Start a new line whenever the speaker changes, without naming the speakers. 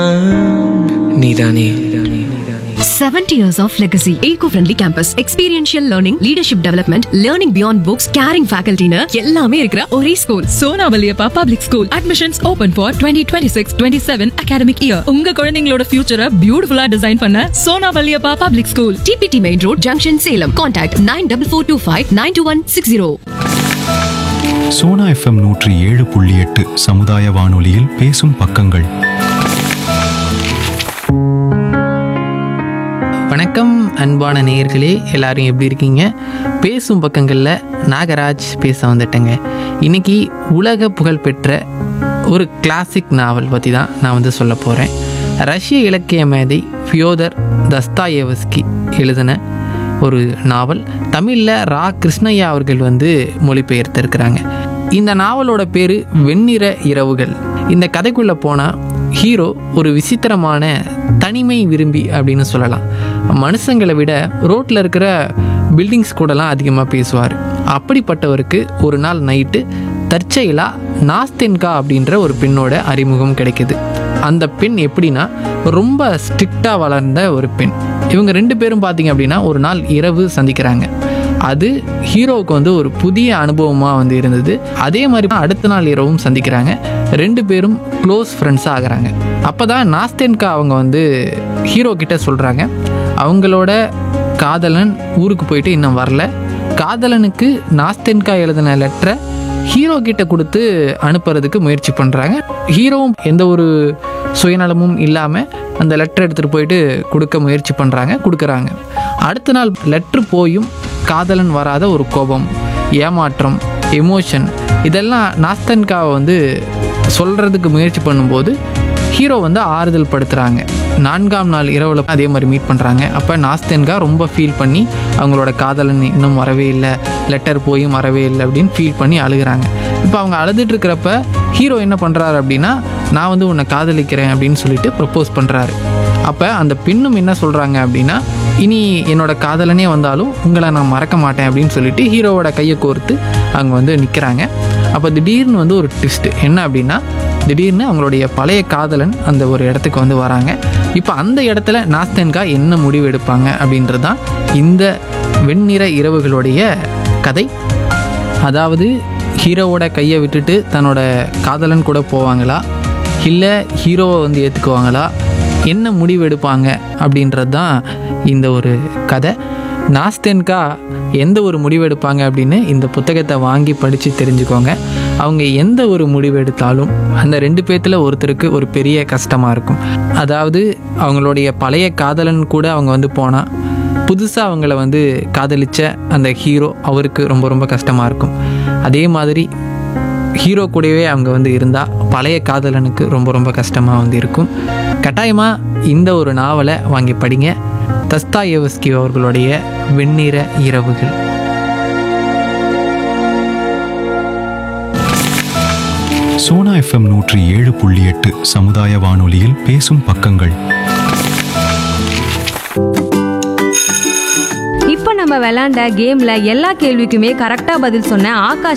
நீதானே
70 years of legacy. Eco-friendly campus. Experiential learning, leadership development, learning beyond books, caring faculty னு எல்லாமே இருக்கிற ஒரே school
Sona Valliappa public school admissions open for twenty twenty six twenty seven academic year உங்க குழந்தைங்களோட ஃபியூச்சரை பியூட்டிஃபுல்லா டிசைன் பண்ண Sona Valliappa public school
TPT Main Road, Junction, Salem. Contact 94425
Sona FM நூற்றி ஏழு புள்ளி எட்டு சமுதாய வானொலியில் பேசும் பக்கங்கள்
வணக்கம் அன்பான நேயர்களே எல்லாரும் எப்படி இருக்கீங்க பேசும் பக்கங்களில் நாகராஜ் பேச வந்துட்டேங்க இன்னைக்கு உலக புகழ்பெற்ற ஒரு கிளாசிக் நாவல் பற்றி தான் நான் வந்து சொல்ல போகிறேன் ரஷ்ய இலக்கிய மேதை ஃபியோதர் தஸ்தாயேவஸ்கி எழுதின ஒரு நாவல் தமிழில் ரா கிருஷ்ணய்யா அவர்கள் வந்து மொழிபெயர்த்திருக்கிறாங்க இந்த நாவலோட பேர் வெண்ணிற இரவுகள் இந்த கதைக்குள்ளே போனால் ஹீரோ ஒரு விசித்திரமான தனிமை விரும்பி அப்படின்னு சொல்லலாம் மனுஷங்களை விட ரோட்டில் இருக்கிற பில்டிங்ஸ் கூடலாம் அதிகமாக பேசுவார் அப்படிப்பட்டவருக்கு ஒரு நாள் நைட்டு தற்செயலாக நாஸ்தென்கா அப்படின்ற ஒரு பெண்ணோட அறிமுகம் கிடைக்குது அந்த பெண் எப்படின்னா ரொம்ப ஸ்ட்ரிக்டாக வளர்ந்த ஒரு பெண் இவங்க ரெண்டு பேரும் பார்த்தீங்க அப்படின்னா ஒரு நாள் இரவு சந்திக்கிறாங்க அது ஹீரோவுக்கு வந்து ஒரு புதிய அனுபவமாக வந்து இருந்தது அதே மாதிரி தான் அடுத்த நாள் இரவும் சந்திக்கிறாங்க ரெண்டு பேரும் க்ளோஸ் ஃப்ரெண்ட்ஸாக ஆகுறாங்க அப்போ தான் நாஸ்தென்கா அவங்க வந்து ஹீரோ கிட்ட சொல்கிறாங்க அவங்களோட காதலன் ஊருக்கு போயிட்டு இன்னும் வரல காதலனுக்கு நாஸ்தென்கா எழுதின லெட்டரை ஹீரோ கிட்ட கொடுத்து அனுப்புறதுக்கு முயற்சி பண்ணுறாங்க ஹீரோவும் எந்த ஒரு சுயநலமும் இல்லாமல் அந்த லெட்டர் எடுத்துகிட்டு போயிட்டு கொடுக்க முயற்சி பண்ணுறாங்க கொடுக்குறாங்க அடுத்த நாள் லெட்ரு போயும் காதலன் வராத ஒரு கோபம் ஏமாற்றம் எமோஷன் இதெல்லாம் நாஸ்தன்காவை வந்து சொல்கிறதுக்கு முயற்சி பண்ணும்போது ஹீரோ வந்து ஆறுதல் படுத்துகிறாங்க நான்காம் நாள் இரவில் அதே மாதிரி மீட் பண்ணுறாங்க அப்போ நாஸ்தென்கா ரொம்ப ஃபீல் பண்ணி அவங்களோட காதலன் இன்னும் வரவே இல்லை லெட்டர் போயும் வரவே இல்லை அப்படின்னு ஃபீல் பண்ணி அழுகுறாங்க இப்போ அவங்க அழுதுட்டு இருக்கிறப்ப ஹீரோ என்ன பண்ணுறாரு அப்படின்னா நான் வந்து உன்னை காதலிக்கிறேன் அப்படின்னு சொல்லிட்டு ப்ரப்போஸ் பண்ணுறாரு அப்போ அந்த பெண்ணும் என்ன சொல்கிறாங்க அப்படின்னா இனி என்னோட காதலனே வந்தாலும் உங்களை நான் மறக்க மாட்டேன் அப்படின்னு சொல்லிட்டு ஹீரோவோட கையை கோர்த்து அவங்க வந்து நிற்கிறாங்க அப்போ திடீர்னு வந்து ஒரு ட்விஸ்ட் என்ன அப்படின்னா திடீர்னு அவங்களுடைய பழைய காதலன் அந்த ஒரு இடத்துக்கு வந்து வராங்க இப்போ அந்த இடத்துல நாஸ்தன்கா என்ன முடிவு எடுப்பாங்க அப்படின்றது தான் இந்த வெண்ணிற இரவுகளுடைய கதை அதாவது ஹீரோவோட கையை விட்டுட்டு தன்னோட காதலன் கூட போவாங்களா இல்லை ஹீரோவை வந்து ஏற்றுக்குவாங்களா என்ன முடிவு எடுப்பாங்க அப்படின்றது தான் இந்த ஒரு கதை நாஸ்தென்கா எந்த ஒரு முடிவு எடுப்பாங்க அப்படின்னு இந்த புத்தகத்தை வாங்கி படித்து தெரிஞ்சுக்கோங்க அவங்க எந்த ஒரு முடிவு எடுத்தாலும் அந்த ரெண்டு பேர்த்தில் ஒருத்தருக்கு ஒரு பெரிய கஷ்டமாக இருக்கும் அதாவது அவங்களுடைய பழைய காதலன் கூட அவங்க வந்து போனால் புதுசாக அவங்கள வந்து காதலிச்ச அந்த ஹீரோ அவருக்கு ரொம்ப ரொம்ப கஷ்டமாக இருக்கும் அதே மாதிரி ஹீரோ கூடவே அவங்க வந்து இருந்தால் பழைய காதலனுக்கு ரொம்ப ரொம்ப கஷ்டமாக வந்து இருக்கும் கட்டாயமாக இந்த ஒரு நாவலை வாங்கி படிங்க தஸ்தாயேவஸ்கி அவர்களுடைய வெண்ணிற இரவுகள்
சோனா எஃப்எம் நூற்றி ஏழு புள்ளி எட்டு சமுதாய வானொலியில் பேசும் பக்கங்கள்
இப்போ நம்ம விளையாண்ட கேம்ல எல்லா கேள்விக்குமே கரெக்டா பதில் சொன்ன ஆகாஷ்